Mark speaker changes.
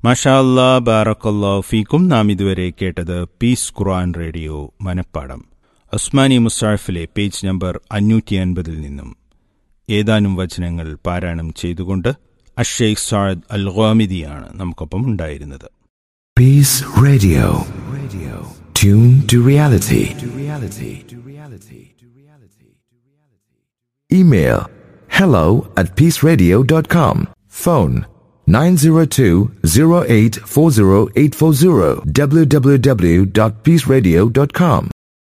Speaker 1: മഷാ അല്ലാ ബാറക്കല്ലാ ഫീക്കും നാം ഇതുവരെ കേട്ടത് പീസ് ഖുർആൻ റേഡിയോ മനപ്പാടം ഉസ്മാനി മുസാഫിലെ പേജ് നമ്പർ അഞ്ഞൂറ്റി അൻപതിൽ നിന്നും ഏതാനും വചനങ്ങൾ പാരായണം ചെയ്തുകൊണ്ട് അഷേഖ് സാദ് അൽ ഖാമിദിയാണ് നമുക്കൊപ്പം ഉണ്ടായിരുന്നത്
Speaker 2: Peace Radio. Radio. Tune to reality. To reality. To reality. To reality. Email hello at peaceradio.com. Phone 902-0840840 www.peaceradio.com.